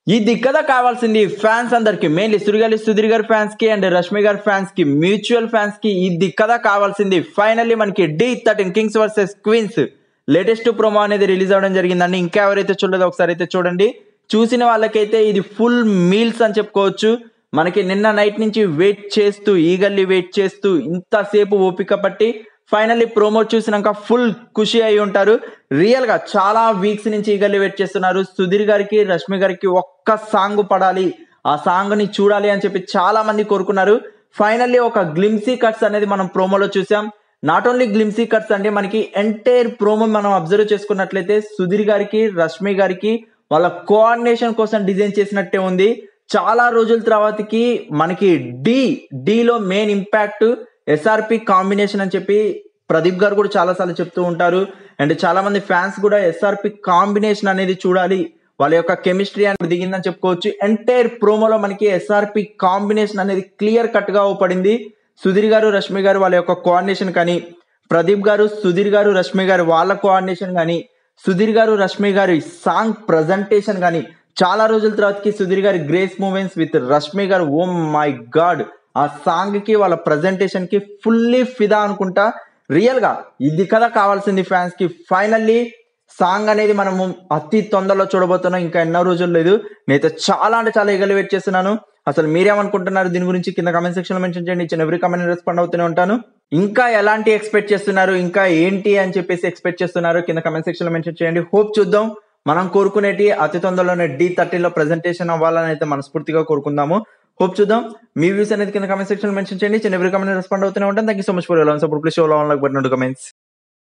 ఇది కదా కావాల్సింది ఫ్యాన్స్ అందరికి మెయిన్లీ సురిగాలి సుధీర్ గారి ఫ్యాన్స్ కి అండ్ రష్మి గారి ఫ్యాన్స్ కి మ్యూచువల్ ఫ్యాన్స్ కి ఇది కదా కావాల్సింది ఫైనల్లీ మనకి Dhee thirteen kings versus queens latest promo అనేది రిలీజ్ అవ్వడం జరిగిందండి ఇంకా ఎవరైతే చూడలేదో ఒకసారి అయితే చూడండి చూసిన వాళ్ళకైతే ఇది ఫుల్ మీల్స్ అని చెప్పుకోవచ్చు మనకి నిన్న నైట్ నుంచి వెయిట్ చేస్తూ ఈగల్లీ వెయిట్ చేస్తూ ఇంతసేపు ఓపిక పట్టి ఫైనల్లీ ప్రోమో చూసినాక ఫుల్ ఖుషి అయి ఉంటారు రియల్ గా చాలా వీక్స్ నుంచి ఈగల్లీ వెయిట్ చేస్తున్నారు సుధీర్ గారికి రష్మి గారికి ఒక్క సాంగ్ పడాలి ఆ సాంగ్ ని చూడాలి అని చెప్పి చాలా మంది కోరుకున్నారు ఫైనల్లీ ఒక గ్లిమ్సీ కట్స్ అనేది మనం ప్రోమోలో చూసాం నాట్ ఓన్లీ గ్లిమ్సీ కట్స్ అంటే మనకి ఎంటైర్ ప్రోమో మనం అబ్జర్వ్ చేసుకున్నట్లయితే సుధీర్ గారికి రష్మి గారికి వాళ్ళ కోఆర్డినేషన్ కోసం డిజైన్ చేసినట్టే ఉంది చాలా రోజుల తర్వాతకి మనకి డి డిలో మెయిన్ ఇంపాక్ట్ ఎస్ఆర్పి కాంబినేషన్ అని చెప్పి ప్రదీప్ గారు కూడా చాలా సార్లు చెప్తూ ఉంటారు అండ్ చాలా మంది ఫ్యాన్స్ కూడా ఎస్ఆర్పి కాంబినేషన్ అనేది చూడాలి వాళ్ళ యొక్క కెమిస్ట్రీ అనేది దిగిందని చెప్పుకోవచ్చు ఎంటైర్ ప్రోమోలో మనకి ఎస్ఆర్పి కాంబినేషన్ అనేది క్లియర్ కట్ గా పడింది సుధీర్ గారు రష్మి గారు వాళ్ళ యొక్క కోఆర్డినేషన్ కానీ ప్రదీప్ గారు సుధీర్ గారు రష్మి గారు వాళ్ళ కోఆర్డినేషన్ కానీ సుధీర్ గారు రష్మి గారి సాంగ్ ప్రజెంటేషన్ కానీ చాలా రోజుల తర్వాతకి సుధీర్ గారి గ్రేస్ మూమెంట్స్ విత్ రష్మి గారు ఓ మై గాడ్ ఆ సాంగ్ కి వాళ్ళ ప్రజెంటేషన్ కి ఫుల్లీ ఫిదా అనుకుంటా రియల్ గా ఇది కదా కావాల్సింది ఫ్యాన్స్ కి ఫైనల్లీ సాంగ్ అనేది మనము అతి తొందరలో చూడబోతున్నాం ఇంకా ఎన్నో రోజులు లేదు నేనైతే చాలా అంటే చాలా ఎగలు వెయిట్ చేస్తున్నాను అసలు మీరేమనుకుంటున్నారు దీని గురించి కింద కామెంట్ సెక్షన్ లో మెన్షన్ చేయండి ఇచ్చిన ఎవ్రీ కామెంట్ రెస్పాండ్ అవుతూనే ఉంటాను ఇంకా ఎలాంటి ఎక్స్పెక్ట్ చేస్తున్నారు ఇంకా ఏంటి అని చెప్పేసి ఎక్స్పెక్ట్ చేస్తున్నారు కింద కామెంట్ సెక్షన్ లో మెన్షన్ చేయండి హోప్ చూద్దాం మనం కోరుకునేటి అతి తొందరలోనే డి థర్టీలో ప్రెజెంటేషన్ అవ్వాలని అయితే మనస్ఫూర్తిగా కోరుకుందాము హోప్ చూద్దాం మీ వ్యూస్ అనేది కింద కామెంట్ సెక్షన్ లో మెన్షన్ చేయండి చిన్న ఎవ్రీ కామెంట్ రెస్పాండ్ అవుతూనే ఉంటాను thank you so much for ఎలా సపోర్ట్ ప్లీజ్ షో లో బట్ కమెంట్స్